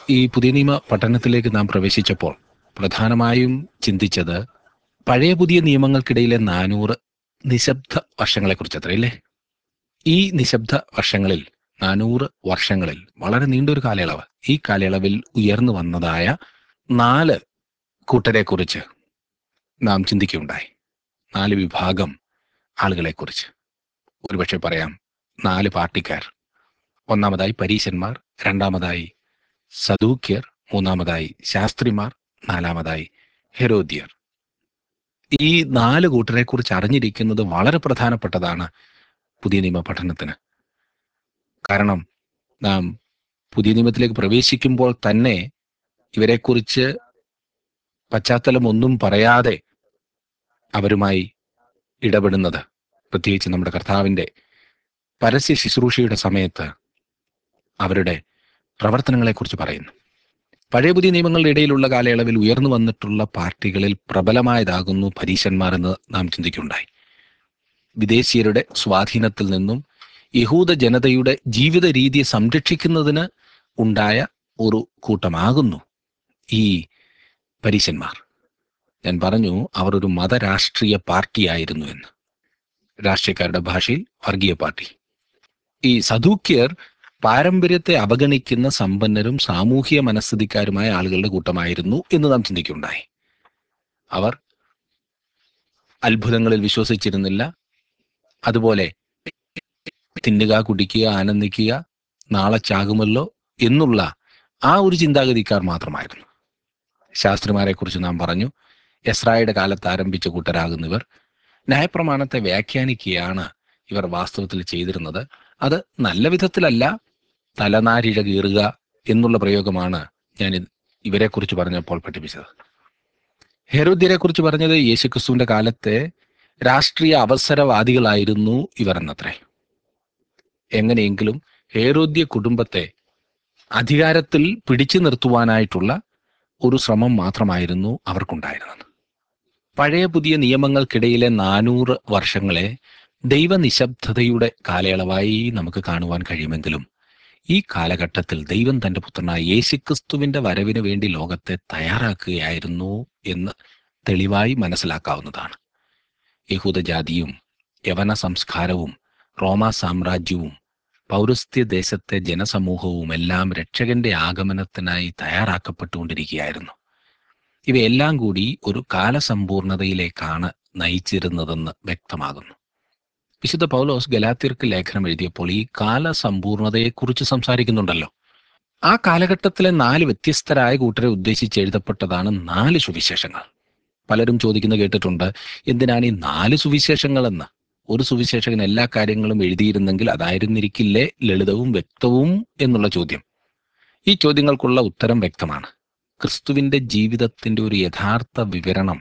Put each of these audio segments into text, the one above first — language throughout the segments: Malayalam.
ഈ പുതിയ നിയമ പഠനത്തിലേക്ക് നാം പ്രവേശിച്ചപ്പോൾ പ്രധാനമായും ചിന്തിച്ചത് പഴയ പുതിയ നിയമങ്ങൾക്കിടയിലെ നാനൂറ് നിശബ്ദ വർഷങ്ങളെക്കുറിച്ച് അത്രയല്ലേ ഈ നിശബ്ദ വർഷങ്ങളിൽ നാനൂറ് വർഷങ്ങളിൽ വളരെ നീണ്ടൊരു കാലയളവ് ഈ കാലയളവിൽ ഉയർന്നു വന്നതായ നാല് കൂട്ടരെക്കുറിച്ച് നാം ചിന്തിക്കുകയുണ്ടായി നാല് വിഭാഗം ആളുകളെക്കുറിച്ച് ഒരുപക്ഷെ പറയാം നാല് പാർട്ടിക്കാർ ഒന്നാമതായി പരീശന്മാർ രണ്ടാമതായി സദൂക്യർ മൂന്നാമതായി ശാസ്ത്രിമാർ നാലാമതായി ഹെരോദ്യർ ഈ നാല് കൂട്ടരെ കുറിച്ച് അറിഞ്ഞിരിക്കുന്നത് വളരെ പ്രധാനപ്പെട്ടതാണ് പുതിയ നിയമ പഠനത്തിന് കാരണം നാം പുതിയ നിയമത്തിലേക്ക് പ്രവേശിക്കുമ്പോൾ തന്നെ ഇവരെക്കുറിച്ച് പശ്ചാത്തലം ഒന്നും പറയാതെ അവരുമായി ഇടപെടുന്നത് പ്രത്യേകിച്ച് നമ്മുടെ കർത്താവിൻ്റെ പരസ്യ ശുശ്രൂഷയുടെ സമയത്ത് അവരുടെ പ്രവർത്തനങ്ങളെക്കുറിച്ച് പറയുന്നു പഴയ പുതിയ നിയമങ്ങളുടെ ഇടയിലുള്ള കാലയളവിൽ ഉയർന്നു വന്നിട്ടുള്ള പാർട്ടികളിൽ പ്രബലമായതാകുന്നു പരീശന്മാർ എന്ന് നാം ചിന്തിക്കുണ്ടായി വിദേശീയരുടെ സ്വാധീനത്തിൽ നിന്നും യഹൂദ ജനതയുടെ ജീവിത രീതിയെ സംരക്ഷിക്കുന്നതിന് ഉണ്ടായ ഒരു കൂട്ടമാകുന്നു ഈ പരീശന്മാർ ഞാൻ പറഞ്ഞു അവർ ഒരു മതരാഷ്ട്രീയ പാർട്ടിയായിരുന്നു എന്ന് രാഷ്ട്രീയക്കാരുടെ ഭാഷയിൽ വർഗീയ പാർട്ടി ഈ സദൂക്യർ പാരമ്പര്യത്തെ അവഗണിക്കുന്ന സമ്പന്നരും സാമൂഹിക മനസ്ഥിതിക്കാരുമായ ആളുകളുടെ കൂട്ടമായിരുന്നു എന്ന് നാം ചിന്തിക്കുകയുണ്ടായി അവർ അത്ഭുതങ്ങളിൽ വിശ്വസിച്ചിരുന്നില്ല അതുപോലെ തിന്നുക കുടിക്കുക ആനന്ദിക്കുക നാളെ ചാകുമല്ലോ എന്നുള്ള ആ ഒരു ചിന്താഗതിക്കാർ മാത്രമായിരുന്നു ശാസ്ത്രിമാരെ കുറിച്ച് നാം പറഞ്ഞു എസ്രായുടെ കാലത്ത് ആരംഭിച്ച കൂട്ടരാകുന്നവർ ന്യായപ്രമാണത്തെ വ്യാഖ്യാനിക്കുകയാണ് ഇവർ വാസ്തവത്തിൽ ചെയ്തിരുന്നത് അത് നല്ല വിധത്തിലല്ല തലനാരിഴ കീറുക എന്നുള്ള പ്രയോഗമാണ് ഞാൻ ഇവരെ കുറിച്ച് പറഞ്ഞപ്പോൾ പഠിപ്പിച്ചത് ഹെരോദ്യരെ കുറിച്ച് പറഞ്ഞത് യേശുക്രിസ്തുവിന്റെ കാലത്തെ രാഷ്ട്രീയ അവസരവാദികളായിരുന്നു ഇവർ എന്നത്രേ എങ്ങനെയെങ്കിലും ഹേരോദ്യ കുടുംബത്തെ അധികാരത്തിൽ പിടിച്ചു നിർത്തുവാനായിട്ടുള്ള ഒരു ശ്രമം മാത്രമായിരുന്നു അവർക്കുണ്ടായിരുന്നത് പഴയ പുതിയ നിയമങ്ങൾക്കിടയിലെ നാനൂറ് വർഷങ്ങളെ ദൈവനിശബ്ദതയുടെ കാലയളവായി നമുക്ക് കാണുവാൻ കഴിയുമെങ്കിലും ഈ കാലഘട്ടത്തിൽ ദൈവം തന്റെ പുത്രനായ യേശുക്രിസ്തുവിന്റെ വരവിന് വേണ്ടി ലോകത്തെ തയ്യാറാക്കുകയായിരുന്നു എന്ന് തെളിവായി മനസ്സിലാക്കാവുന്നതാണ് യഹൂദജാതിയും യവന സംസ്കാരവും റോമാ സാമ്രാജ്യവും പൗരസ്ത്യ ദേശത്തെ ജനസമൂഹവും എല്ലാം രക്ഷകന്റെ ആഗമനത്തിനായി തയ്യാറാക്കപ്പെട്ടുകൊണ്ടിരിക്കുകയായിരുന്നു ഇവയെല്ലാം കൂടി ഒരു കാലസമ്പൂർണതയിലേക്കാണ് നയിച്ചിരുന്നതെന്ന് വ്യക്തമാകുന്നു വിശുദ്ധ പൗലോസ് ഗലാത്യർക്ക് ലേഖനം എഴുതിയപ്പോൾ ഈ കാലസമ്പൂർണതയെക്കുറിച്ച് സംസാരിക്കുന്നുണ്ടല്ലോ ആ കാലഘട്ടത്തിലെ നാല് വ്യത്യസ്തരായ കൂട്ടരെ ഉദ്ദേശിച്ച് എഴുതപ്പെട്ടതാണ് നാല് സുവിശേഷങ്ങൾ പലരും ചോദിക്കുന്ന കേട്ടിട്ടുണ്ട് എന്തിനാണ് ഈ നാല് സുവിശേഷങ്ങൾ എന്ന് ഒരു സുവിശേഷകൻ എല്ലാ കാര്യങ്ങളും എഴുതിയിരുന്നെങ്കിൽ അതായിരുന്നിരിക്കില്ലേ ലളിതവും വ്യക്തവും എന്നുള്ള ചോദ്യം ഈ ചോദ്യങ്ങൾക്കുള്ള ഉത്തരം വ്യക്തമാണ് ക്രിസ്തുവിന്റെ ജീവിതത്തിന്റെ ഒരു യഥാർത്ഥ വിവരണം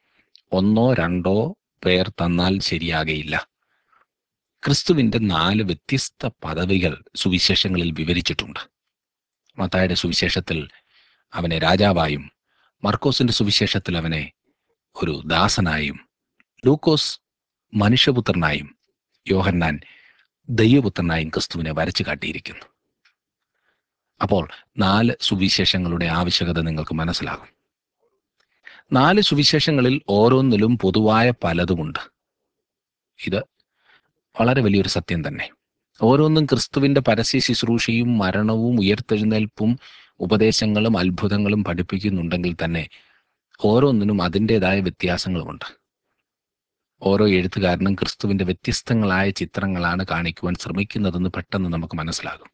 ഒന്നോ രണ്ടോ പേർ തന്നാൽ ശരിയാകയില്ല ക്രിസ്തുവിന്റെ നാല് വ്യത്യസ്ത പദവികൾ സുവിശേഷങ്ങളിൽ വിവരിച്ചിട്ടുണ്ട് മത്തായുടെ സുവിശേഷത്തിൽ അവനെ രാജാവായും മർക്കോസിന്റെ സുവിശേഷത്തിൽ അവനെ ഒരു ദാസനായും ലൂക്കോസ് മനുഷ്യപുത്രനായും യോഹന്നാൻ ദൈവപുത്രനായും ക്രിസ്തുവിനെ വരച്ചു കാട്ടിയിരിക്കുന്നു അപ്പോൾ നാല് സുവിശേഷങ്ങളുടെ ആവശ്യകത നിങ്ങൾക്ക് മനസ്സിലാകും നാല് സുവിശേഷങ്ങളിൽ ഓരോന്നിലും പൊതുവായ പലതുമുണ്ട് ഇത് വളരെ വലിയൊരു സത്യം തന്നെ ഓരോന്നും ക്രിസ്തുവിന്റെ പരസ്യ ശുശ്രൂഷയും മരണവും ഉയർത്തെഴുന്നേൽപ്പും ഉപദേശങ്ങളും അത്ഭുതങ്ങളും പഠിപ്പിക്കുന്നുണ്ടെങ്കിൽ തന്നെ ഓരോന്നിനും അതിൻ്റെതായ വ്യത്യാസങ്ങളുമുണ്ട് ഓരോ എഴുത്തുകാരനും ക്രിസ്തുവിന്റെ വ്യത്യസ്തങ്ങളായ ചിത്രങ്ങളാണ് കാണിക്കുവാൻ ശ്രമിക്കുന്നതെന്ന് പെട്ടെന്ന് നമുക്ക് മനസ്സിലാകും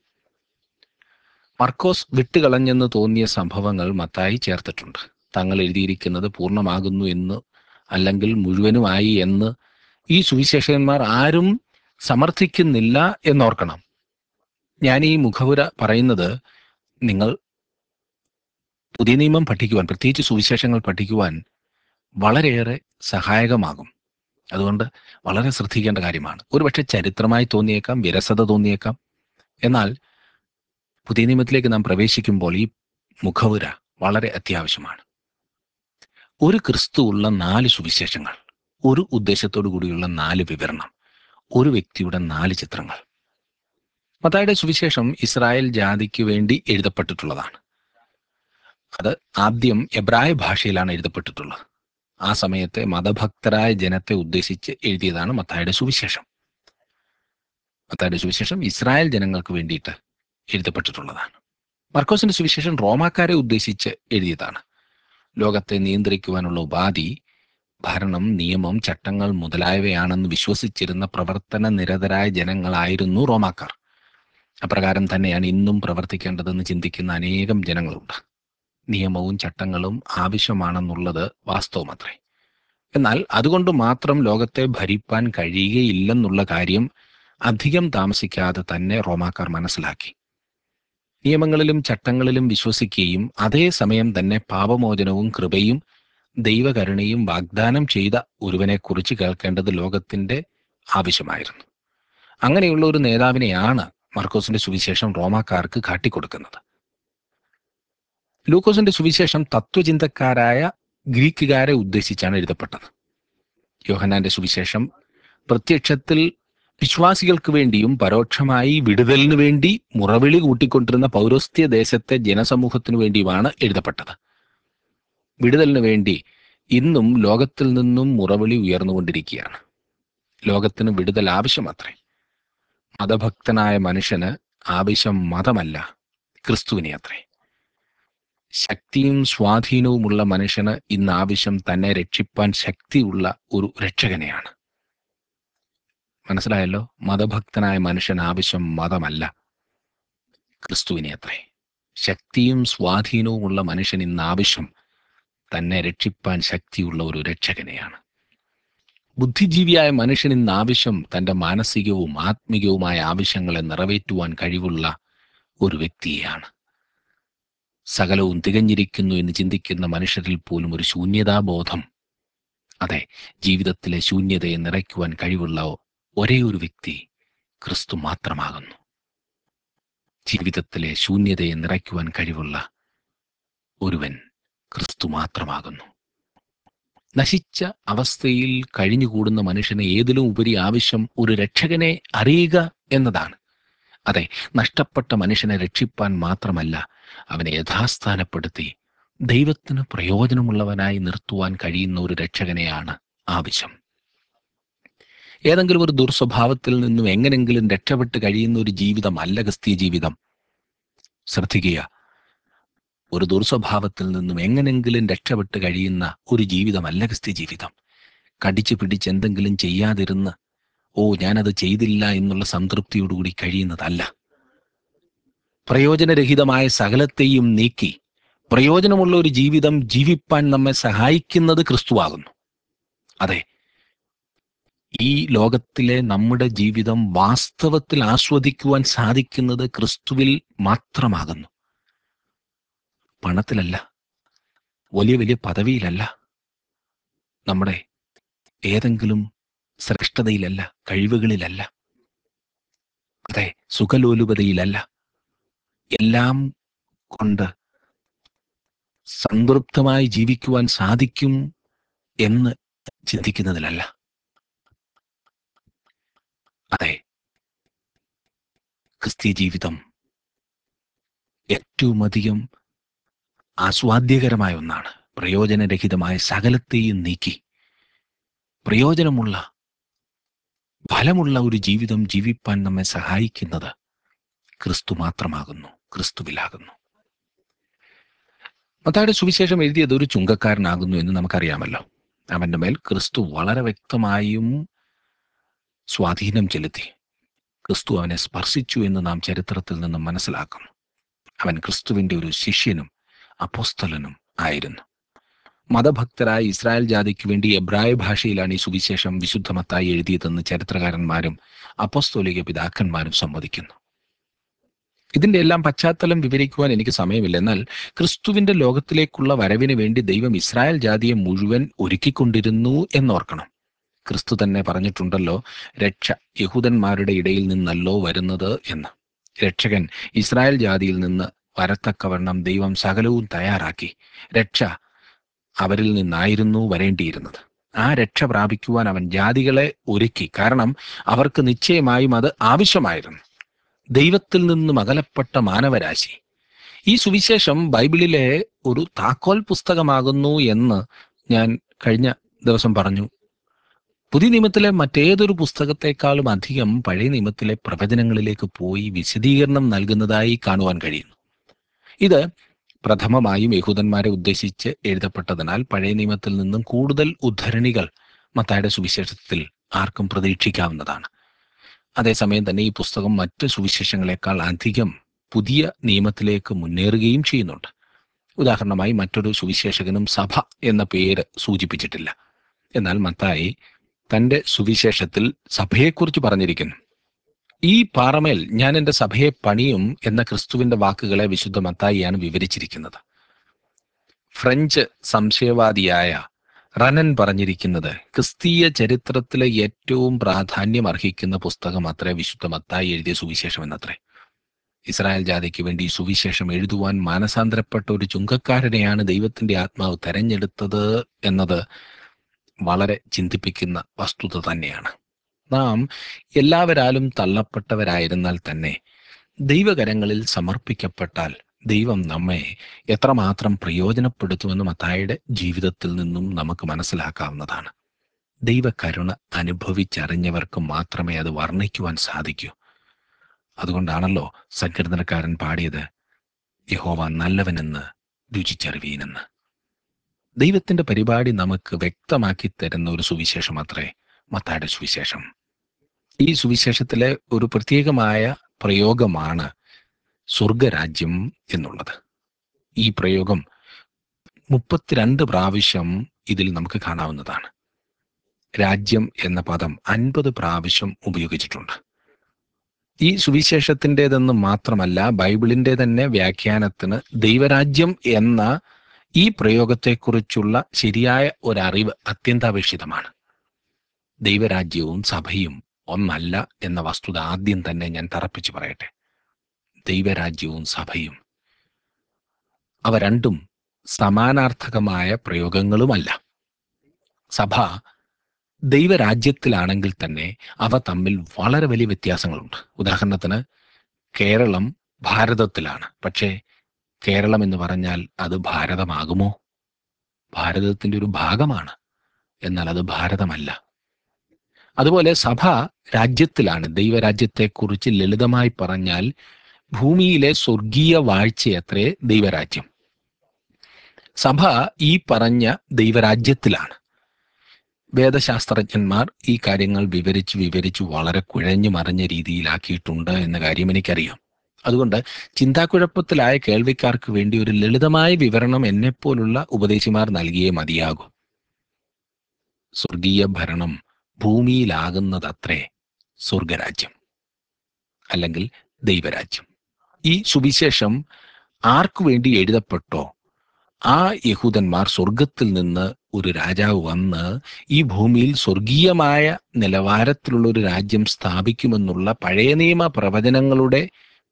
മർക്കോസ് വിട്ടുകളഞ്ഞെന്ന് തോന്നിയ സംഭവങ്ങൾ മത്തായി ചേർത്തിട്ടുണ്ട് തങ്ങൾ എഴുതിയിരിക്കുന്നത് പൂർണ്ണമാകുന്നു എന്ന് അല്ലെങ്കിൽ മുഴുവനുമായി എന്ന് ഈ സുവിശേഷകന്മാർ ആരും സമർത്ഥിക്കുന്നില്ല എന്നോർക്കണം ഞാൻ ഈ മുഖവുര പറയുന്നത് നിങ്ങൾ പുതിയ നിയമം പഠിക്കുവാൻ പ്രത്യേകിച്ച് സുവിശേഷങ്ങൾ പഠിക്കുവാൻ വളരെയേറെ സഹായകമാകും അതുകൊണ്ട് വളരെ ശ്രദ്ധിക്കേണ്ട കാര്യമാണ് ഒരുപക്ഷെ ചരിത്രമായി തോന്നിയേക്കാം വിരസത തോന്നിയേക്കാം എന്നാൽ പുതിയ നിയമത്തിലേക്ക് നാം പ്രവേശിക്കുമ്പോൾ ഈ മുഖവുര വളരെ അത്യാവശ്യമാണ് ഒരു ക്രിസ്തു ഉള്ള നാല് സുവിശേഷങ്ങൾ ഒരു ഉദ്ദേശത്തോടു കൂടിയുള്ള നാല് വിവരണം ഒരു വ്യക്തിയുടെ നാല് ചിത്രങ്ങൾ മത്തായുടെ സുവിശേഷം ഇസ്രായേൽ ജാതിക്ക് വേണ്ടി എഴുതപ്പെട്ടിട്ടുള്ളതാണ് അത് ആദ്യം എബ്രായ ഭാഷയിലാണ് എഴുതപ്പെട്ടിട്ടുള്ളത് ആ സമയത്തെ മതഭക്തരായ ജനത്തെ ഉദ്ദേശിച്ച് എഴുതിയതാണ് മത്തായുടെ സുവിശേഷം മത്തായുടെ സുവിശേഷം ഇസ്രായേൽ ജനങ്ങൾക്ക് വേണ്ടിയിട്ട് എഴുതപ്പെട്ടിട്ടുള്ളതാണ് മർക്കോസിന്റെ സുവിശേഷം റോമാക്കാരെ ഉദ്ദേശിച്ച് എഴുതിയതാണ് ലോകത്തെ നിയന്ത്രിക്കുവാനുള്ള ഉപാധി ഭരണം നിയമം ചട്ടങ്ങൾ മുതലായവയാണെന്ന് വിശ്വസിച്ചിരുന്ന പ്രവർത്തന നിരതരായ ജനങ്ങളായിരുന്നു റോമാക്കാർ അപ്രകാരം തന്നെയാണ് ഇന്നും പ്രവർത്തിക്കേണ്ടതെന്ന് ചിന്തിക്കുന്ന അനേകം ജനങ്ങളുണ്ട് നിയമവും ചട്ടങ്ങളും ആവശ്യമാണെന്നുള്ളത് വാസ്തവമത്രേ എന്നാൽ അതുകൊണ്ട് മാത്രം ലോകത്തെ ഭരിപ്പാൻ കഴിയുകയില്ലെന്നുള്ള കാര്യം അധികം താമസിക്കാതെ തന്നെ റോമാക്കാർ മനസ്സിലാക്കി നിയമങ്ങളിലും ചട്ടങ്ങളിലും വിശ്വസിക്കുകയും അതേസമയം തന്നെ പാപമോചനവും കൃപയും ദൈവകരുണയും വാഗ്ദാനം ചെയ്ത ഒരുവനെക്കുറിച്ച് കേൾക്കേണ്ടത് ലോകത്തിന്റെ ആവശ്യമായിരുന്നു അങ്ങനെയുള്ള ഒരു നേതാവിനെയാണ് മർക്കോസിന്റെ സുവിശേഷം റോമാക്കാർക്ക് കാട്ടിക്കൊടുക്കുന്നത് ലൂക്കോസിന്റെ സുവിശേഷം തത്വചിന്തക്കാരായ ഗ്രീക്കുകാരെ ഉദ്ദേശിച്ചാണ് എഴുതപ്പെട്ടത് യോഹന്നാന്റെ സുവിശേഷം പ്രത്യക്ഷത്തിൽ വിശ്വാസികൾക്ക് വേണ്ടിയും പരോക്ഷമായി വിടുതലിനു വേണ്ടി മുറവിളി കൂട്ടിക്കൊണ്ടിരുന്ന പൗരസ്ത്യ ദേശത്തെ ജനസമൂഹത്തിനു വേണ്ടിയുമാണ് എഴുതപ്പെട്ടത് വിടുതലിനു വേണ്ടി ഇന്നും ലോകത്തിൽ നിന്നും മുറവിളി ഉയർന്നുകൊണ്ടിരിക്കുകയാണ് ലോകത്തിന് വിടുതൽ ആവശ്യമത്രേ മതഭക്തനായ മനുഷ്യന് ആവശ്യം മതമല്ല ക്രിസ്തുവിനെ അത്രേ ശക്തിയും സ്വാധീനവുമുള്ള മനുഷ്യന് ഇന്ന് ആവശ്യം തന്നെ രക്ഷിപ്പാൻ ശക്തിയുള്ള ഒരു രക്ഷകനെയാണ് മനസ്സിലായല്ലോ മതഭക്തനായ മനുഷ്യൻ ആവശ്യം മതമല്ല ക്രിസ്തുവിനെ അത്രേ ശക്തിയും സ്വാധീനവുമുള്ള മനുഷ്യൻ ഇന്ന് ആവശ്യം തന്നെ രക്ഷിപ്പാൻ ശക്തിയുള്ള ഒരു രക്ഷകനെയാണ് ബുദ്ധിജീവിയായ മനുഷ്യൻ ഇന്ന് ആവശ്യം തൻ്റെ മാനസികവും ആത്മികവുമായ ആവശ്യങ്ങളെ നിറവേറ്റുവാൻ കഴിവുള്ള ഒരു വ്യക്തിയെയാണ് സകലവും തികഞ്ഞിരിക്കുന്നു എന്ന് ചിന്തിക്കുന്ന മനുഷ്യരിൽ പോലും ഒരു ശൂന്യതാബോധം അതെ ജീവിതത്തിലെ ശൂന്യതയെ നിറയ്ക്കുവാൻ കഴിവുള്ള ഒരേ ഒരു വ്യക്തി ക്രിസ്തു മാത്രമാകുന്നു ജീവിതത്തിലെ ശൂന്യതയെ നിറയ്ക്കുവാൻ കഴിവുള്ള ഒരുവൻ ക്രിസ്തു മാത്രമാകുന്നു നശിച്ച അവസ്ഥയിൽ കഴിഞ്ഞുകൂടുന്ന മനുഷ്യന് ഏതിലും ഉപരി ആവശ്യം ഒരു രക്ഷകനെ അറിയുക എന്നതാണ് അതെ നഷ്ടപ്പെട്ട മനുഷ്യനെ രക്ഷിപ്പാൻ മാത്രമല്ല അവനെ യഥാസ്ഥാനപ്പെടുത്തി ദൈവത്തിന് പ്രയോജനമുള്ളവനായി നിർത്തുവാൻ കഴിയുന്ന ഒരു രക്ഷകനെയാണ് ആവശ്യം ഏതെങ്കിലും ഒരു ദുർസ്വഭാവത്തിൽ നിന്നും എങ്ങനെങ്കിലും രക്ഷപ്പെട്ട് കഴിയുന്ന ഒരു ജീവിതമല്ല ക്രിസ്തീയ ജീവിതം ശ്രദ്ധിക്കുക ഒരു ദുർസ്വഭാവത്തിൽ നിന്നും എങ്ങനെങ്കിലും രക്ഷപ്പെട്ട് കഴിയുന്ന ഒരു ജീവിതമല്ല ക്രിസ്ത്യ ജീവിതം കടിച്ചു പിടിച്ച് എന്തെങ്കിലും ചെയ്യാതിരുന്ന് ഓ ഞാനത് ചെയ്തില്ല എന്നുള്ള സംതൃപ്തിയോടുകൂടി കഴിയുന്നതല്ല പ്രയോജനരഹിതമായ സകലത്തെയും നീക്കി പ്രയോജനമുള്ള ഒരു ജീവിതം ജീവിപ്പാൻ നമ്മെ സഹായിക്കുന്നത് ക്രിസ്തുവാകുന്നു അതെ ഈ ലോകത്തിലെ നമ്മുടെ ജീവിതം വാസ്തവത്തിൽ ആസ്വദിക്കുവാൻ സാധിക്കുന്നത് ക്രിസ്തുവിൽ മാത്രമാകുന്നു പണത്തിലല്ല വലിയ വലിയ പദവിയിലല്ല നമ്മുടെ ഏതെങ്കിലും ശ്രേഷ്ഠതയിലല്ല കഴിവുകളിലല്ല അതെ സുഖലോലുപതയിലല്ല എല്ലാം കൊണ്ട് സംതൃപ്തമായി ജീവിക്കുവാൻ സാധിക്കും എന്ന് ചിന്തിക്കുന്നതിലല്ല അതെ ക്രിസ്തീയ ജീവിതം ഏറ്റവും അധികം ആസ്വാദ്യകരമായ ഒന്നാണ് പ്രയോജനരഹിതമായ സകലത്തെയും നീക്കി പ്രയോജനമുള്ള ഫലമുള്ള ഒരു ജീവിതം ജീവിപ്പാൻ നമ്മെ സഹായിക്കുന്നത് ക്രിസ്തു മാത്രമാകുന്നു ക്രിസ്തുവിലാകുന്നു മത്തായുടെ സുവിശേഷം എഴുതിയത് ഒരു ചുങ്കക്കാരനാകുന്നു എന്ന് നമുക്കറിയാമല്ലോ അവന്റെ മേൽ ക്രിസ്തു വളരെ വ്യക്തമായും സ്വാധീനം ചെലുത്തി ക്രിസ്തു അവനെ സ്പർശിച്ചു എന്ന് നാം ചരിത്രത്തിൽ നിന്നും മനസ്സിലാക്കുന്നു അവൻ ക്രിസ്തുവിന്റെ ഒരു ശിഷ്യനും അപ്പോസ്തലനും ആയിരുന്നു മതഭക്തരായ ഇസ്രായേൽ ജാതിക്ക് വേണ്ടി എബ്രായ ഭാഷയിലാണ് ഈ സുവിശേഷം വിശുദ്ധമത്തായി എഴുതിയതെന്ന് ചരിത്രകാരന്മാരും അപ്പോസ്തോലിക പിതാക്കന്മാരും സമ്മതിക്കുന്നു ഇതിന്റെ എല്ലാം പശ്ചാത്തലം വിവരിക്കുവാൻ എനിക്ക് സമയമില്ല എന്നാൽ ക്രിസ്തുവിന്റെ ലോകത്തിലേക്കുള്ള വരവിന് വേണ്ടി ദൈവം ഇസ്രായേൽ ജാതിയെ മുഴുവൻ ഒരുക്കിക്കൊണ്ടിരുന്നു എന്നോർക്കണം ക്രിസ്തു തന്നെ പറഞ്ഞിട്ടുണ്ടല്ലോ രക്ഷ യഹൂദന്മാരുടെ ഇടയിൽ നിന്നല്ലോ വരുന്നത് എന്ന് രക്ഷകൻ ഇസ്രായേൽ ജാതിയിൽ നിന്ന് വരത്തക്കവണ്ണം ദൈവം സകലവും തയ്യാറാക്കി രക്ഷ അവരിൽ നിന്നായിരുന്നു വരേണ്ടിയിരുന്നത് ആ രക്ഷ പ്രാപിക്കുവാൻ അവൻ ജാതികളെ ഒരുക്കി കാരണം അവർക്ക് നിശ്ചയമായും അത് ആവശ്യമായിരുന്നു ദൈവത്തിൽ നിന്നും അകലപ്പെട്ട മാനവരാശി ഈ സുവിശേഷം ബൈബിളിലെ ഒരു താക്കോൽ പുസ്തകമാകുന്നു എന്ന് ഞാൻ കഴിഞ്ഞ ദിവസം പറഞ്ഞു പുതിയ നിയമത്തിലെ മറ്റേതൊരു പുസ്തകത്തെക്കാളും അധികം പഴയ നിയമത്തിലെ പ്രവചനങ്ങളിലേക്ക് പോയി വിശദീകരണം നൽകുന്നതായി കാണുവാൻ കഴിയുന്നു ഇത് പ്രഥമമായും യഹൂദന്മാരെ ഉദ്ദേശിച്ച് എഴുതപ്പെട്ടതിനാൽ പഴയ നിയമത്തിൽ നിന്നും കൂടുതൽ ഉദ്ധരണികൾ മത്തായുടെ സുവിശേഷത്തിൽ ആർക്കും പ്രതീക്ഷിക്കാവുന്നതാണ് അതേസമയം തന്നെ ഈ പുസ്തകം മറ്റ് സുവിശേഷങ്ങളെക്കാൾ അധികം പുതിയ നിയമത്തിലേക്ക് മുന്നേറുകയും ചെയ്യുന്നുണ്ട് ഉദാഹരണമായി മറ്റൊരു സുവിശേഷകനും സഭ എന്ന പേര് സൂചിപ്പിച്ചിട്ടില്ല എന്നാൽ മത്തായി തന്റെ സുവിശേഷത്തിൽ സഭയെക്കുറിച്ച് പറഞ്ഞിരിക്കുന്നു ഈ പാറമേൽ ഞാൻ എൻ്റെ സഭയെ പണിയും എന്ന ക്രിസ്തുവിന്റെ വാക്കുകളെ വിശുദ്ധ മത്തായിയാണ് വിവരിച്ചിരിക്കുന്നത് ഫ്രഞ്ച് സംശയവാദിയായ റനൻ പറഞ്ഞിരിക്കുന്നത് ക്രിസ്തീയ ചരിത്രത്തിലെ ഏറ്റവും പ്രാധാന്യം അർഹിക്കുന്ന പുസ്തകം അത്രേ വിശുദ്ധ മത്തായി എഴുതിയ സുവിശേഷം എന്നത്രേ ഇസ്രായേൽ ജാതിക്ക് വേണ്ടി ഈ സുവിശേഷം എഴുതുവാൻ മാനസാന്തരപ്പെട്ട ഒരു ചുങ്കക്കാരനെയാണ് ദൈവത്തിന്റെ ആത്മാവ് തെരഞ്ഞെടുത്തത് എന്നത് വളരെ ചിന്തിപ്പിക്കുന്ന വസ്തുത തന്നെയാണ് നാം എല്ലാവരാലും തള്ളപ്പെട്ടവരായിരുന്നാൽ തന്നെ ദൈവകരങ്ങളിൽ സമർപ്പിക്കപ്പെട്ടാൽ ദൈവം നമ്മെ എത്രമാത്രം പ്രയോജനപ്പെടുത്തുമെന്ന് മത്തായുടെ ജീവിതത്തിൽ നിന്നും നമുക്ക് മനസ്സിലാക്കാവുന്നതാണ് ദൈവകരുണ അനുഭവിച്ചറിഞ്ഞവർക്ക് മാത്രമേ അത് വർണ്ണിക്കുവാൻ സാധിക്കൂ അതുകൊണ്ടാണല്ലോ സങ്കീർത്തനക്കാരൻ പാടിയത് യഹോവ നല്ലവനെന്ന് രുചിച്ചറിവീനെന്ന് ദൈവത്തിന്റെ പരിപാടി നമുക്ക് വ്യക്തമാക്കി തരുന്ന ഒരു സുവിശേഷം അത്രേ മത്തായുടെ സുവിശേഷം ഈ സുവിശേഷത്തിലെ ഒരു പ്രത്യേകമായ പ്രയോഗമാണ് സ്വർഗരാജ്യം എന്നുള്ളത് ഈ പ്രയോഗം മുപ്പത്തിരണ്ട് പ്രാവശ്യം ഇതിൽ നമുക്ക് കാണാവുന്നതാണ് രാജ്യം എന്ന പദം അൻപത് പ്രാവശ്യം ഉപയോഗിച്ചിട്ടുണ്ട് ഈ സുവിശേഷത്തിൻ്റെതെന്ന് മാത്രമല്ല ബൈബിളിന്റെ തന്നെ വ്യാഖ്യാനത്തിന് ദൈവരാജ്യം എന്ന ഈ പ്രയോഗത്തെക്കുറിച്ചുള്ള ശരിയായ ഒരറിവ് അത്യന്താപേക്ഷിതമാണ് ദൈവരാജ്യവും സഭയും ഒന്നല്ല എന്ന വസ്തുത ആദ്യം തന്നെ ഞാൻ തറപ്പിച്ചു പറയട്ടെ ദൈവരാജ്യവും സഭയും അവ രണ്ടും സമാനാർത്ഥകമായ പ്രയോഗങ്ങളുമല്ല സഭ ദൈവരാജ്യത്തിലാണെങ്കിൽ തന്നെ അവ തമ്മിൽ വളരെ വലിയ വ്യത്യാസങ്ങളുണ്ട് ഉദാഹരണത്തിന് കേരളം ഭാരതത്തിലാണ് പക്ഷേ കേരളം എന്ന് പറഞ്ഞാൽ അത് ഭാരതമാകുമോ ഭാരതത്തിന്റെ ഒരു ഭാഗമാണ് എന്നാൽ അത് ഭാരതമല്ല അതുപോലെ സഭ രാജ്യത്തിലാണ് ദൈവരാജ്യത്തെക്കുറിച്ച് ലളിതമായി പറഞ്ഞാൽ ഭൂമിയിലെ സ്വർഗീയ വാഴ്ചയത്രേ ദൈവരാജ്യം സഭ ഈ പറഞ്ഞ ദൈവരാജ്യത്തിലാണ് വേദശാസ്ത്രജ്ഞന്മാർ ഈ കാര്യങ്ങൾ വിവരിച്ച് വിവരിച്ച് വളരെ കുഴഞ്ഞു മറിഞ്ഞ രീതിയിലാക്കിയിട്ടുണ്ട് എന്ന കാര്യം എനിക്കറിയാം അതുകൊണ്ട് ചിന്താക്കുഴപ്പത്തിലായ കേൾവിക്കാർക്ക് വേണ്ടി ഒരു ലളിതമായ വിവരണം എന്നെപ്പോലുള്ള ഉപദേശിമാർ നൽകിയേ മതിയാകൂ സ്വർഗീയ ഭരണം ഭൂമിയിലാകുന്നതത്രേ സ്വർഗരാജ്യം അല്ലെങ്കിൽ ദൈവരാജ്യം ഈ സുവിശേഷം ആർക്കു വേണ്ടി എഴുതപ്പെട്ടോ ആ യഹൂദന്മാർ സ്വർഗത്തിൽ നിന്ന് ഒരു രാജാവ് വന്ന് ഈ ഭൂമിയിൽ സ്വർഗീയമായ നിലവാരത്തിലുള്ള ഒരു രാജ്യം സ്ഥാപിക്കുമെന്നുള്ള പഴയ നിയമ പ്രവചനങ്ങളുടെ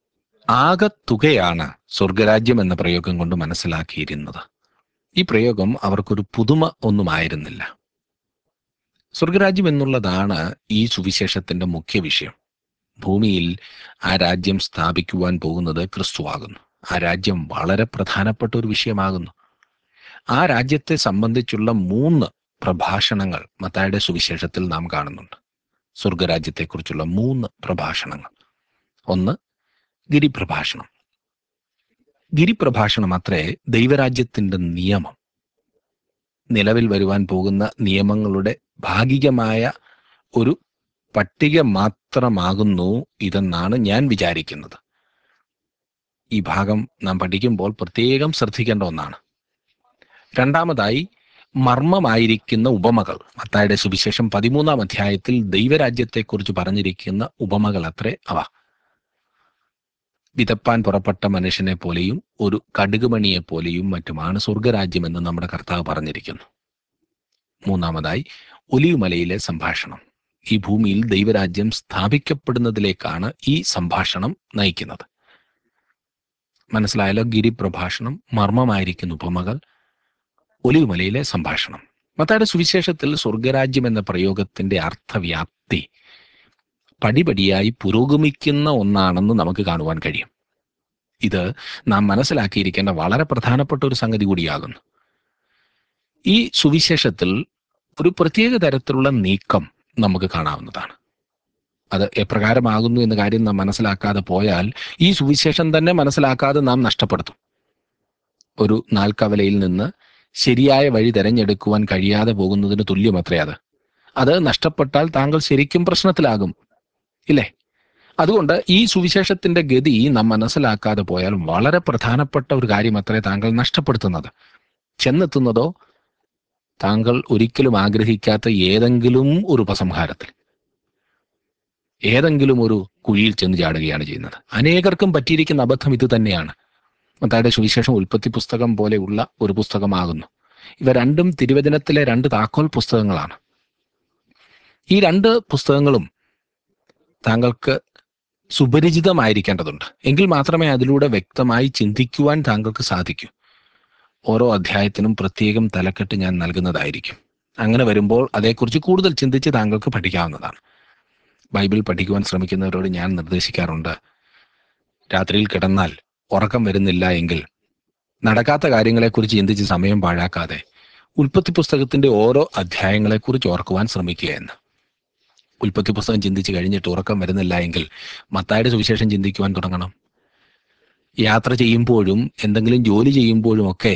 ആകത്തുകയാണ് സ്വർഗരാജ്യം എന്ന പ്രയോഗം കൊണ്ട് മനസ്സിലാക്കിയിരുന്നത് ഈ പ്രയോഗം അവർക്കൊരു പുതുമ ഒന്നുമായിരുന്നില്ല സ്വർഗരാജ്യം എന്നുള്ളതാണ് ഈ സുവിശേഷത്തിന്റെ മുഖ്യ വിഷയം ഭൂമിയിൽ ആ രാജ്യം സ്ഥാപിക്കുവാൻ പോകുന്നത് ക്രിസ്തുവാകുന്നു ആ രാജ്യം വളരെ പ്രധാനപ്പെട്ട ഒരു വിഷയമാകുന്നു ആ രാജ്യത്തെ സംബന്ധിച്ചുള്ള മൂന്ന് പ്രഭാഷണങ്ങൾ മത്തായുടെ സുവിശേഷത്തിൽ നാം കാണുന്നുണ്ട് സ്വർഗരാജ്യത്തെക്കുറിച്ചുള്ള മൂന്ന് പ്രഭാഷണങ്ങൾ ഒന്ന് ഗിരിപ്രഭാഷണം ഗിരിപ്രഭാഷണം അത്രേ ദൈവരാജ്യത്തിന്റെ നിയമം നിലവിൽ വരുവാൻ പോകുന്ന നിയമങ്ങളുടെ ഭാഗികമായ ഒരു പട്ടിക മാത്രമാകുന്നു ഇതെന്നാണ് ഞാൻ വിചാരിക്കുന്നത് ഈ ഭാഗം നാം പഠിക്കുമ്പോൾ പ്രത്യേകം ശ്രദ്ധിക്കേണ്ട ഒന്നാണ് രണ്ടാമതായി മർമ്മമായിരിക്കുന്ന ഉപമകൾ മത്തായുടെ സുവിശേഷം പതിമൂന്നാം അധ്യായത്തിൽ ദൈവരാജ്യത്തെക്കുറിച്ച് പറഞ്ഞിരിക്കുന്ന ഉപമകൾ അത്രേ അവ വിതപ്പാൻ പുറപ്പെട്ട മനുഷ്യനെ പോലെയും ഒരു കടുകുമണിയെ പോലെയും മറ്റുമാണ് സ്വർഗരാജ്യം എന്ന് നമ്മുടെ കർത്താവ് പറഞ്ഞിരിക്കുന്നു മൂന്നാമതായി ഒലിവുമലയിലെ സംഭാഷണം ഈ ഭൂമിയിൽ ദൈവരാജ്യം സ്ഥാപിക്കപ്പെടുന്നതിലേക്കാണ് ഈ സംഭാഷണം നയിക്കുന്നത് മനസ്സിലായാലോ ഗിരിപ്രഭാഷണം മർമ്മമായിരിക്കുന്ന ഉപമകൾ ഒലിവുമലയിലെ സംഭാഷണം മത്തായുടെ സുവിശേഷത്തിൽ സ്വർഗരാജ്യം എന്ന പ്രയോഗത്തിന്റെ അർത്ഥവ്യാപ്തി പടിപടിയായി പുരോഗമിക്കുന്ന ഒന്നാണെന്ന് നമുക്ക് കാണുവാൻ കഴിയും ഇത് നാം മനസ്സിലാക്കിയിരിക്കേണ്ട വളരെ പ്രധാനപ്പെട്ട ഒരു സംഗതി കൂടിയാകുന്നു ഈ സുവിശേഷത്തിൽ ഒരു പ്രത്യേക തരത്തിലുള്ള നീക്കം നമുക്ക് കാണാവുന്നതാണ് അത് എപ്രകാരമാകുന്നു എന്ന കാര്യം നാം മനസ്സിലാക്കാതെ പോയാൽ ഈ സുവിശേഷം തന്നെ മനസ്സിലാക്കാതെ നാം നഷ്ടപ്പെടുത്തും ഒരു നാൽക്കവലയിൽ നിന്ന് ശരിയായ വഴി തിരഞ്ഞെടുക്കുവാൻ കഴിയാതെ പോകുന്നതിന് തുല്യമത്രേ അത് അത് നഷ്ടപ്പെട്ടാൽ താങ്കൾ ശരിക്കും പ്രശ്നത്തിലാകും ഇല്ലേ അതുകൊണ്ട് ഈ സുവിശേഷത്തിന്റെ ഗതി നാം മനസ്സിലാക്കാതെ പോയാൽ വളരെ പ്രധാനപ്പെട്ട ഒരു കാര്യം അത്രേ താങ്കൾ നഷ്ടപ്പെടുത്തുന്നത് ചെന്നെത്തുന്നതോ താങ്കൾ ഒരിക്കലും ആഗ്രഹിക്കാത്ത ഏതെങ്കിലും ഒരു ഉപസംഹാരത്തിൽ ഏതെങ്കിലും ഒരു കുഴിയിൽ ചെന്ന് ചാടുകയാണ് ചെയ്യുന്നത് അനേകർക്കും പറ്റിയിരിക്കുന്ന അബദ്ധം ഇത് തന്നെയാണ് മത്തായുടെ സുവിശേഷം ഉൽപ്പത്തി പുസ്തകം പോലെയുള്ള ഒരു പുസ്തകമാകുന്നു ഇവ രണ്ടും തിരുവചനത്തിലെ രണ്ട് താക്കോൽ പുസ്തകങ്ങളാണ് ഈ രണ്ട് പുസ്തകങ്ങളും താങ്കൾക്ക് സുപരിചിതമായിരിക്കേണ്ടതുണ്ട് എങ്കിൽ മാത്രമേ അതിലൂടെ വ്യക്തമായി ചിന്തിക്കുവാൻ താങ്കൾക്ക് സാധിക്കൂ ഓരോ അധ്യായത്തിനും പ്രത്യേകം തലക്കെട്ട് ഞാൻ നൽകുന്നതായിരിക്കും അങ്ങനെ വരുമ്പോൾ അതേക്കുറിച്ച് കൂടുതൽ ചിന്തിച്ച് താങ്കൾക്ക് പഠിക്കാവുന്നതാണ് ബൈബിൾ പഠിക്കുവാൻ ശ്രമിക്കുന്നവരോട് ഞാൻ നിർദ്ദേശിക്കാറുണ്ട് രാത്രിയിൽ കിടന്നാൽ ഉറക്കം വരുന്നില്ല എങ്കിൽ നടക്കാത്ത കാര്യങ്ങളെക്കുറിച്ച് ചിന്തിച്ച് സമയം പാഴാക്കാതെ ഉൽപ്പത്തി പുസ്തകത്തിന്റെ ഓരോ അധ്യായങ്ങളെക്കുറിച്ച് ഓർക്കുവാൻ ശ്രമിക്കുക എന്ന് ഉൽപ്പത്തി പുസ്തകം ചിന്തിച്ച് കഴിഞ്ഞിട്ട് ഉറക്കം വരുന്നില്ല എങ്കിൽ മത്തായുടെ സുവിശേഷം ചിന്തിക്കുവാൻ തുടങ്ങണം യാത്ര ചെയ്യുമ്പോഴും എന്തെങ്കിലും ജോലി ചെയ്യുമ്പോഴും ഒക്കെ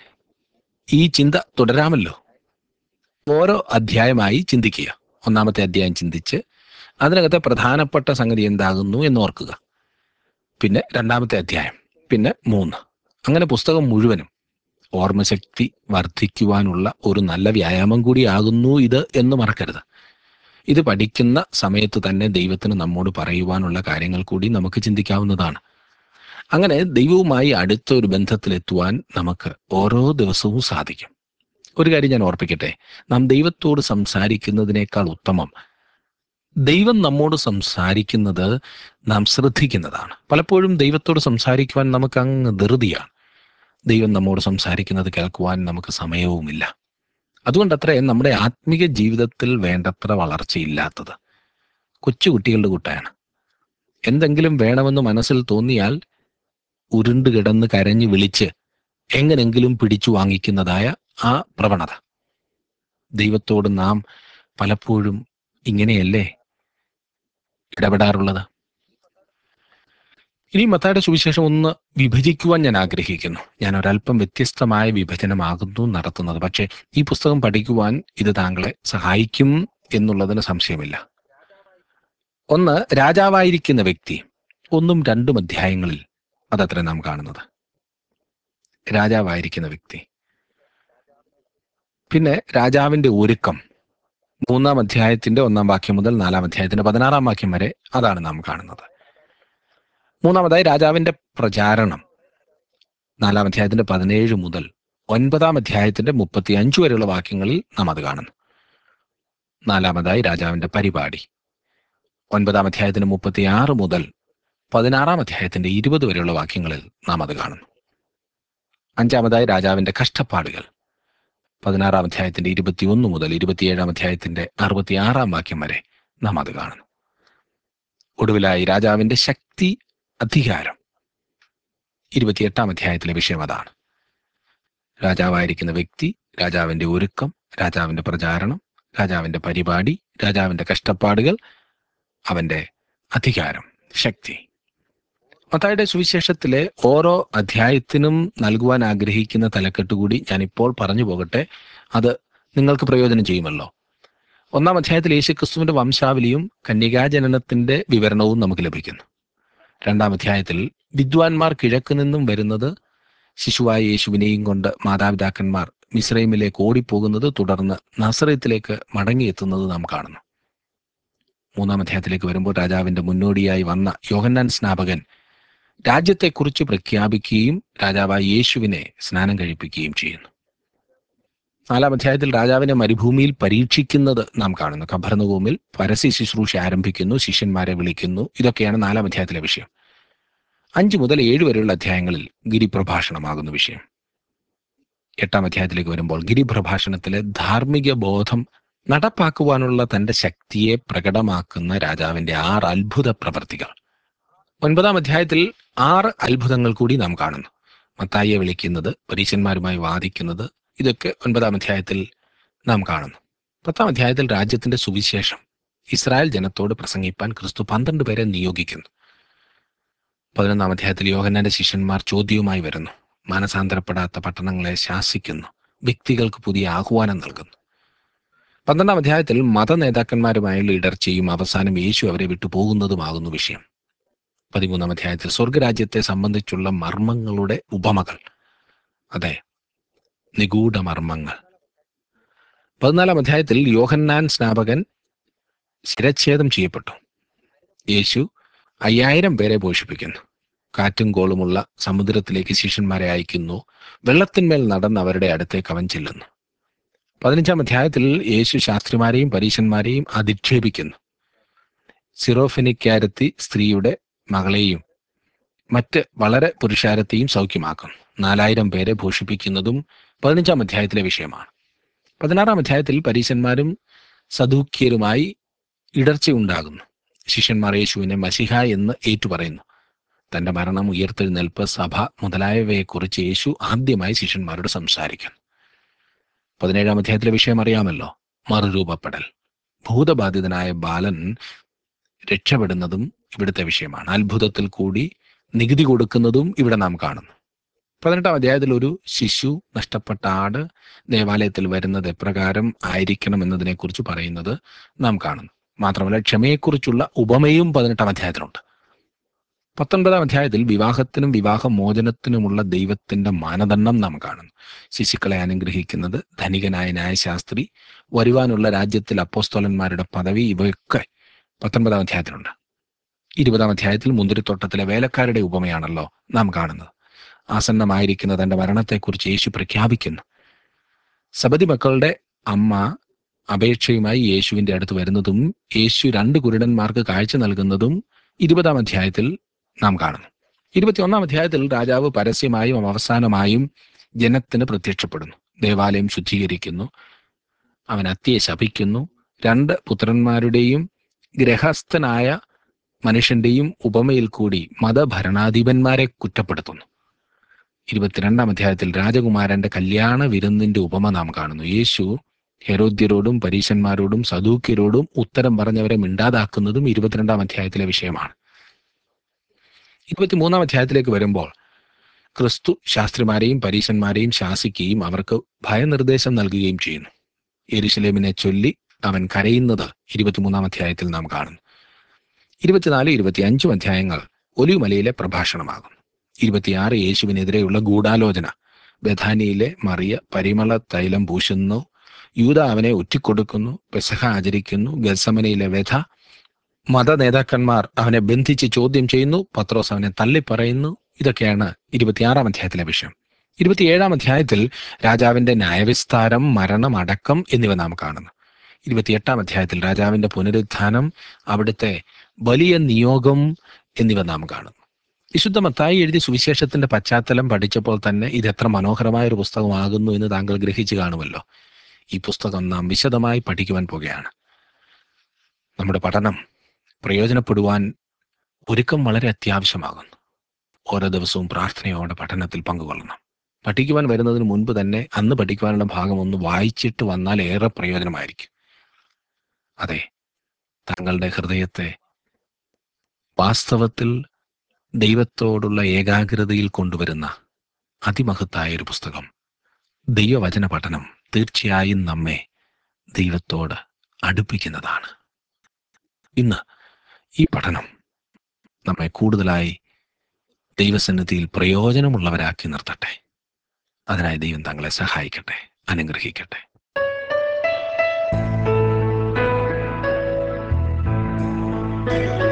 ഈ ചിന്ത തുടരാമല്ലോ ഓരോ അധ്യായമായി ചിന്തിക്കുക ഒന്നാമത്തെ അധ്യായം ചിന്തിച്ച് അതിനകത്തെ പ്രധാനപ്പെട്ട സംഗതി എന്താകുന്നു എന്ന് ഓർക്കുക പിന്നെ രണ്ടാമത്തെ അധ്യായം പിന്നെ മൂന്ന് അങ്ങനെ പുസ്തകം മുഴുവനും ഓർമ്മശക്തി വർദ്ധിക്കുവാനുള്ള ഒരു നല്ല വ്യായാമം കൂടിയാകുന്നു ഇത് എന്ന് മറക്കരുത് ഇത് പഠിക്കുന്ന സമയത്ത് തന്നെ ദൈവത്തിന് നമ്മോട് പറയുവാനുള്ള കാര്യങ്ങൾ കൂടി നമുക്ക് ചിന്തിക്കാവുന്നതാണ് അങ്ങനെ ദൈവവുമായി അടുത്ത ഒരു ബന്ധത്തിലെത്തുവാൻ നമുക്ക് ഓരോ ദിവസവും സാധിക്കും ഒരു കാര്യം ഞാൻ ഓർപ്പിക്കട്ടെ നാം ദൈവത്തോട് സംസാരിക്കുന്നതിനേക്കാൾ ഉത്തമം ദൈവം നമ്മോട് സംസാരിക്കുന്നത് നാം ശ്രദ്ധിക്കുന്നതാണ് പലപ്പോഴും ദൈവത്തോട് സംസാരിക്കുവാൻ നമുക്ക് അങ്ങ് ധൃതിയാണ് ദൈവം നമ്മോട് സംസാരിക്കുന്നത് കേൾക്കുവാൻ നമുക്ക് സമയവുമില്ല അതുകൊണ്ടത്രേ നമ്മുടെ ആത്മീക ജീവിതത്തിൽ വേണ്ടത്ര വളർച്ചയില്ലാത്തത് കൊച്ചുകുട്ടികളുടെ കൂട്ടാണ് എന്തെങ്കിലും വേണമെന്ന് മനസ്സിൽ തോന്നിയാൽ ഉരുണ്ട് കിടന്ന് കരഞ്ഞു വിളിച്ച് എങ്ങനെങ്കിലും പിടിച്ചു വാങ്ങിക്കുന്നതായ ആ പ്രവണത ദൈവത്തോട് നാം പലപ്പോഴും ഇങ്ങനെയല്ലേ ഇടപെടാറുള്ളത് ഇനി മത്തായുടെ സുവിശേഷം ഒന്ന് വിഭജിക്കുവാൻ ഞാൻ ആഗ്രഹിക്കുന്നു ഞാൻ ഒരല്പം വ്യത്യസ്തമായ വിഭജനമാകുന്നു നടത്തുന്നത് പക്ഷേ ഈ പുസ്തകം പഠിക്കുവാൻ ഇത് താങ്കളെ സഹായിക്കും എന്നുള്ളതിന് സംശയമില്ല ഒന്ന് രാജാവായിരിക്കുന്ന വ്യക്തി ഒന്നും രണ്ടും അധ്യായങ്ങളിൽ അതത്ര നാം കാണുന്നത് രാജാവായിരിക്കുന്ന വ്യക്തി പിന്നെ രാജാവിന്റെ ഒരുക്കം മൂന്നാം അധ്യായത്തിന്റെ ഒന്നാം വാക്യം മുതൽ നാലാം അധ്യായത്തിന്റെ പതിനാറാം വാക്യം വരെ അതാണ് നാം കാണുന്നത് മൂന്നാമതായി രാജാവിന്റെ പ്രചാരണം നാലാം അധ്യായത്തിന്റെ പതിനേഴ് മുതൽ ഒൻപതാം അധ്യായത്തിന്റെ മുപ്പത്തി അഞ്ച് വരെയുള്ള വാക്യങ്ങളിൽ നാം അത് കാണുന്നു നാലാമതായി രാജാവിന്റെ പരിപാടി ഒൻപതാം അധ്യായത്തിന്റെ മുപ്പത്തി ആറ് മുതൽ പതിനാറാം അധ്യായത്തിന്റെ ഇരുപത് വരെയുള്ള വാക്യങ്ങളിൽ നാം അത് കാണുന്നു അഞ്ചാമതായി രാജാവിന്റെ കഷ്ടപ്പാടുകൾ പതിനാറാം അധ്യായത്തിന്റെ ഇരുപത്തിയൊന്ന് മുതൽ ഇരുപത്തിയേഴാം അധ്യായത്തിന്റെ അറുപത്തിയാറാം വാക്യം വരെ നാം അത് കാണുന്നു ഒടുവിലായി രാജാവിന്റെ ശക്തി അധികാരം ഇരുപത്തിയെട്ടാം അധ്യായത്തിലെ വിഷയം അതാണ് രാജാവായിരിക്കുന്ന വ്യക്തി രാജാവിന്റെ ഒരുക്കം രാജാവിന്റെ പ്രചാരണം രാജാവിന്റെ പരിപാടി രാജാവിന്റെ കഷ്ടപ്പാടുകൾ അവന്റെ അധികാരം ശക്തി മത്തായുടെ സുവിശേഷത്തിലെ ഓരോ അധ്യായത്തിനും നൽകുവാൻ ആഗ്രഹിക്കുന്ന തലക്കെട്ട് കൂടി ഞാൻ ഇപ്പോൾ പറഞ്ഞു പോകട്ടെ അത് നിങ്ങൾക്ക് പ്രയോജനം ചെയ്യുമല്ലോ ഒന്നാം അധ്യായത്തിൽ യേശുക്രിസ്തുവിന്റെ വംശാവലിയും കന്യകാജനനത്തിന്റെ വിവരണവും നമുക്ക് ലഭിക്കുന്നു രണ്ടാം അധ്യായത്തിൽ വിദ്വാൻമാർ കിഴക്ക് നിന്നും വരുന്നത് ശിശുവായ യേശുവിനെയും കൊണ്ട് മാതാപിതാക്കന്മാർ മിസ്രൈമിലേക്ക് ഓടിപ്പോകുന്നത് തുടർന്ന് നസറത്തിലേക്ക് മടങ്ങിയെത്തുന്നത് നാം കാണുന്നു മൂന്നാം അധ്യായത്തിലേക്ക് വരുമ്പോൾ രാജാവിന്റെ മുന്നോടിയായി വന്ന യോഹന്നാൻ സ്നാപകൻ രാജ്യത്തെക്കുറിച്ച് പ്രഖ്യാപിക്കുകയും രാജാവായ യേശുവിനെ സ്നാനം കഴിപ്പിക്കുകയും ചെയ്യുന്നു നാലാം അധ്യായത്തിൽ രാജാവിനെ മരുഭൂമിയിൽ പരീക്ഷിക്കുന്നത് നാം കാണുന്നു കഭർന്നഭൂമിൽ പരസ്യ ശുശ്രൂഷ ആരംഭിക്കുന്നു ശിഷ്യന്മാരെ വിളിക്കുന്നു ഇതൊക്കെയാണ് നാലാം അധ്യായത്തിലെ വിഷയം അഞ്ച് മുതൽ ഏഴ് വരെയുള്ള അധ്യായങ്ങളിൽ ഗിരിപ്രഭാഷണമാകുന്ന വിഷയം എട്ടാം അധ്യായത്തിലേക്ക് വരുമ്പോൾ ഗിരിപ്രഭാഷണത്തിലെ ധാർമ്മിക ബോധം നടപ്പാക്കുവാനുള്ള തന്റെ ശക്തിയെ പ്രകടമാക്കുന്ന രാജാവിന്റെ ആറ് അത്ഭുത പ്രവർത്തികൾ ഒൻപതാം അധ്യായത്തിൽ ആറ് അത്ഭുതങ്ങൾ കൂടി നാം കാണുന്നു മത്തായിയെ വിളിക്കുന്നത് പരീശന്മാരുമായി വാദിക്കുന്നത് ഇതൊക്കെ ഒൻപതാം അധ്യായത്തിൽ നാം കാണുന്നു പത്താം അധ്യായത്തിൽ രാജ്യത്തിന്റെ സുവിശേഷം ഇസ്രായേൽ ജനത്തോട് പ്രസംഗിപ്പാൻ ക്രിസ്തു പന്ത്രണ്ട് പേരെ നിയോഗിക്കുന്നു പതിനൊന്നാം അധ്യായത്തിൽ യോഹന്നാന്റെ ശിഷ്യന്മാർ ചോദ്യവുമായി വരുന്നു മാനസാന്തരപ്പെടാത്ത പട്ടണങ്ങളെ ശാസിക്കുന്നു വ്യക്തികൾക്ക് പുതിയ ആഹ്വാനം നൽകുന്നു പന്ത്രണ്ടാം അധ്യായത്തിൽ മത നേതാക്കന്മാരുമായുള്ള ഇടർച്ചയും അവസാനം യേശു അവരെ വിട്ടു പോകുന്നതുമാകുന്നു വിഷയം പതിമൂന്നാം അധ്യായത്തിൽ സ്വർഗരാജ്യത്തെ സംബന്ധിച്ചുള്ള മർമ്മങ്ങളുടെ ഉപമകൾ അതെ നിഗൂഢ മർമ്മങ്ങൾ പതിനാലാം അധ്യായത്തിൽ യോഹന്നാൻ സ്നാപകൻ ശിരച്ഛേദം ചെയ്യപ്പെട്ടു യേശു അയ്യായിരം പേരെ പോഷിപ്പിക്കുന്നു കാറ്റും കോളുമുള്ള സമുദ്രത്തിലേക്ക് ശിഷ്യന്മാരെ അയക്കുന്നു വെള്ളത്തിന്മേൽ നടന്ന് അവരുടെ അടുത്തേക്ക് അവൻ ചെല്ലുന്നു പതിനഞ്ചാം അധ്യായത്തിൽ യേശു ശാസ്ത്രിമാരെയും പരീശന്മാരെയും അധിക്ഷേപിക്കുന്നു സിറോഫിനിക്കാരത്തി സ്ത്രീയുടെ മകളെയും മറ്റ് വളരെ പുരുഷാരത്തെയും സൗഖ്യമാക്കുന്നു നാലായിരം പേരെ ഭൂഷിപ്പിക്കുന്നതും പതിനഞ്ചാം അധ്യായത്തിലെ വിഷയമാണ് പതിനാറാം അധ്യായത്തിൽ പരീശന്മാരും സദൂക്യരുമായി ഇടർച്ചയുണ്ടാകുന്നു ശിഷ്യന്മാർ യേശുവിനെ മസിഹ എന്ന് ഏറ്റുപറയുന്നു തന്റെ മരണം ഉയർത്തെഴുന്നേൽപ്പ് സഭ മുതലായവയെക്കുറിച്ച് യേശു ആദ്യമായി ശിഷ്യന്മാരോട് സംസാരിക്കുന്നു പതിനേഴാം അധ്യായത്തിലെ വിഷയം അറിയാമല്ലോ മറുരൂപപ്പെടൽ ഭൂതബാധിതനായ ബാലൻ രക്ഷപ്പെടുന്നതും ഇവിടുത്തെ വിഷയമാണ് അത്ഭുതത്തിൽ കൂടി നികുതി കൊടുക്കുന്നതും ഇവിടെ നാം കാണുന്നു പതിനെട്ടാം അധ്യായത്തിൽ ഒരു ശിശു നഷ്ടപ്പെട്ട ആട് ദേവാലയത്തിൽ വരുന്നത് എപ്രകാരം ആയിരിക്കണം എന്നതിനെക്കുറിച്ച് പറയുന്നത് നാം കാണുന്നു മാത്രമല്ല ക്ഷമയെക്കുറിച്ചുള്ള ഉപമയും പതിനെട്ടാം അധ്യായത്തിലുണ്ട് പത്തൊൻപതാം അധ്യായത്തിൽ വിവാഹത്തിനും വിവാഹമോചനത്തിനുമുള്ള ദൈവത്തിന്റെ മാനദണ്ഡം നാം കാണുന്നു ശിശുക്കളെ അനുഗ്രഹിക്കുന്നത് ധനികനായ ന്യായശാസ്ത്രി വരുവാനുള്ള രാജ്യത്തിൽ അപ്പോസ്തോലന്മാരുടെ പദവി ഇവയൊക്കെ പത്തൊൻപതാം അധ്യായത്തിലുണ്ട് ഇരുപതാം അധ്യായത്തിൽ മുന്തിരിത്തോട്ടത്തിലെ വേലക്കാരുടെ ഉപമയാണല്ലോ നാം കാണുന്നത് ആസന്നമായിരിക്കുന്ന തന്റെ മരണത്തെക്കുറിച്ച് യേശു പ്രഖ്യാപിക്കുന്നു സബതി മക്കളുടെ അമ്മ അപേക്ഷയുമായി യേശുവിന്റെ അടുത്ത് വരുന്നതും യേശു രണ്ട് കുരുടന്മാർക്ക് കാഴ്ച നൽകുന്നതും ഇരുപതാം അധ്യായത്തിൽ നാം കാണുന്നു ഇരുപത്തിയൊന്നാം അധ്യായത്തിൽ രാജാവ് പരസ്യമായും അവസാനമായും ജനത്തിന് പ്രത്യക്ഷപ്പെടുന്നു ദേവാലയം ശുദ്ധീകരിക്കുന്നു അവൻ അത്തിയെ ശപിക്കുന്നു രണ്ട് പുത്രന്മാരുടെയും ഗ്രഹസ്ഥനായ മനുഷ്യന്റെയും ഉപമയിൽ കൂടി മതഭരണാധിപന്മാരെ കുറ്റപ്പെടുത്തുന്നു ഇരുപത്തിരണ്ടാം അധ്യായത്തിൽ രാജകുമാരന്റെ കല്യാണ വിരുന്നിന്റെ ഉപമ നാം കാണുന്നു യേശു ഹെരോദ്യരോടും പരീശന്മാരോടും സദൂക്യരോടും ഉത്തരം പറഞ്ഞവരെ മിണ്ടാതാക്കുന്നതും ഇരുപത്തിരണ്ടാം അധ്യായത്തിലെ വിഷയമാണ് ഇരുപത്തിമൂന്നാം അധ്യായത്തിലേക്ക് വരുമ്പോൾ ക്രിസ്തു ശാസ്ത്രിമാരെയും പരീശന്മാരെയും ശാസിക്കുകയും അവർക്ക് ഭയനിർദ്ദേശം നൽകുകയും ചെയ്യുന്നു യെരുശലേമിനെ ചൊല്ലി അവൻ കരയുന്നത് ഇരുപത്തിമൂന്നാം അധ്യായത്തിൽ നാം കാണുന്നു ഇരുപത്തിനാല് ഇരുപത്തിയഞ്ചും അധ്യായങ്ങൾ ഒലിവുമലയിലെ പ്രഭാഷണമാകും ഇരുപത്തിയാറ് യേശുവിനെതിരെയുള്ള ഗൂഢാലോചന ബഥാനിയിലെ മറിയ പരിമള തൈലം പൂശുന്നു യൂത അവനെ ഒറ്റിക്കൊടുക്കുന്നു പെസഹ ആചരിക്കുന്നു ഗത്സമനയിലെ വ്യഥ മത നേതാക്കന്മാർ അവനെ ബന്ധിച്ച് ചോദ്യം ചെയ്യുന്നു പത്രോസ് അവനെ തള്ളിപ്പറയുന്നു ഇതൊക്കെയാണ് ഇരുപത്തിയാറാം അധ്യായത്തിലെ വിഷയം ഇരുപത്തിയേഴാം അധ്യായത്തിൽ രാജാവിന്റെ ന്യായവിസ്താരം മരണം അടക്കം എന്നിവ നാം കാണുന്നു ഇരുപത്തിയെട്ടാം അധ്യായത്തിൽ രാജാവിന്റെ പുനരുത്ഥാനം അവിടുത്തെ വലിയ നിയോഗം എന്നിവ നാം കാണുന്നു വിശുദ്ധ മത്തായി എഴുതിയ സുവിശേഷത്തിന്റെ പശ്ചാത്തലം പഠിച്ചപ്പോൾ തന്നെ ഇത് എത്ര മനോഹരമായ ഒരു പുസ്തകമാകുന്നു എന്ന് താങ്കൾ ഗ്രഹിച്ചു കാണുമല്ലോ ഈ പുസ്തകം നാം വിശദമായി പഠിക്കുവാൻ പോകുകയാണ് നമ്മുടെ പഠനം പ്രയോജനപ്പെടുവാൻ ഒരുക്കം വളരെ അത്യാവശ്യമാകുന്നു ഓരോ ദിവസവും പ്രാർത്ഥനയോടെ പഠനത്തിൽ പങ്കുകൊള്ളണം പഠിക്കുവാൻ വരുന്നതിന് മുൻപ് തന്നെ അന്ന് പഠിക്കുവാനുള്ള ഭാഗം ഒന്ന് വായിച്ചിട്ട് വന്നാൽ ഏറെ പ്രയോജനമായിരിക്കും അതെ താങ്കളുടെ ഹൃദയത്തെ വാസ്തവത്തിൽ ദൈവത്തോടുള്ള ഏകാഗ്രതയിൽ കൊണ്ടുവരുന്ന അതിമഹത്തായ ഒരു പുസ്തകം ദൈവവചന പഠനം തീർച്ചയായും നമ്മെ ദൈവത്തോട് അടുപ്പിക്കുന്നതാണ് ഇന്ന് ഈ പഠനം നമ്മെ കൂടുതലായി ദൈവസന്നിധിയിൽ പ്രയോജനമുള്ളവരാക്കി നിർത്തട്ടെ അതിനായി ദൈവം തങ്ങളെ സഹായിക്കട്ടെ അനുഗ്രഹിക്കട്ടെ thank you